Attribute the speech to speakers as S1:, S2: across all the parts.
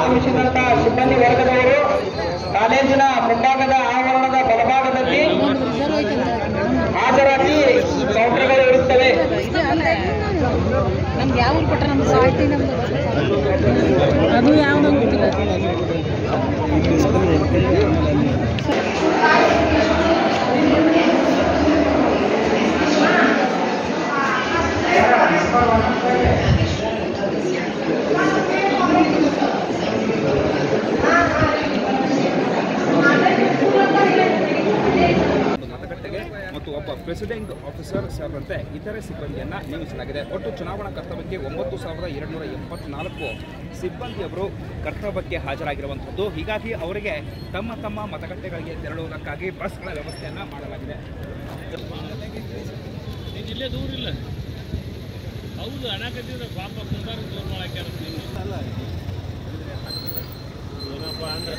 S1: ಆಗಮಿಸಿದಂತಹ ಸಿಬ್ಬಂದಿ ವರ್ಗದವರು ಕಾಲೇಜಿನ ಮುಂಭಾಗದ ಆವರಣದ ಬಲಭಾಗದಲ್ಲಿ ಹಾಜರಾತಿ ಕೌಂಟರ್ಗಳು ಇರುತ್ತವೆ
S2: ನಮ್ಗೆ ಯಾವ ಊರು ಕೊಟ್ಟ ನಮ್ದು ಸಾಹಿತಿ ನಮ್ದು ಅದು ಯಾವ ಗೊತ್ತಿಲ್ಲ
S3: ಒಂದು ಮತಗಟ್ಟೆಗೆ ಮತ್ತು ಒಬ್ಬ ಪ್ರೆಸಿಡೆಂಟ್ ಆಫೀಸರ್ ಸೇರಿದಂತೆ ಇತರೆ ಸಿಬ್ಬಂದಿಯನ್ನ ನೇಮಿಸಲಾಗಿದೆ ಒಟ್ಟು ಚುನಾವಣಾ ಕರ್ತವ್ಯಕ್ಕೆ ಒಂಬತ್ತು ಸಾವಿರದ ಎರಡುನೂರ ಎಪ್ಪತ್ನಾಲ್ಕು ಸಿಬ್ಬಂದಿಯವರು ಕರ್ತವ್ಯಕ್ಕೆ ಹಾಜರಾಗಿರುವಂಥದ್ದು ಹೀಗಾಗಿ ಅವರಿಗೆ ತಮ್ಮ ತಮ್ಮ ಮತಗಟ್ಟೆಗಳಿಗೆ ತೆರಳುವುದಕ್ಕಾಗಿ ಬಸ್ಗಳ ವ್ಯವಸ್ಥೆಯನ್ನ ಮಾಡಲಾಗಿದೆ
S4: ಇಲ್ಲೇ ದೂರ ಇಲ್ಲ ಹೌದು ಹಣ ಕಟ್ಟಿದ್ರೆ ಪಾಪ ಕುಂಬಾರ ದೂರ ಮಾಡಾಕ್ಯಾರ ಏನಪ್ಪ ಅಂದ್ರೆ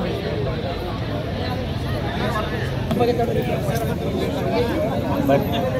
S1: ಬಗ್ಗೆ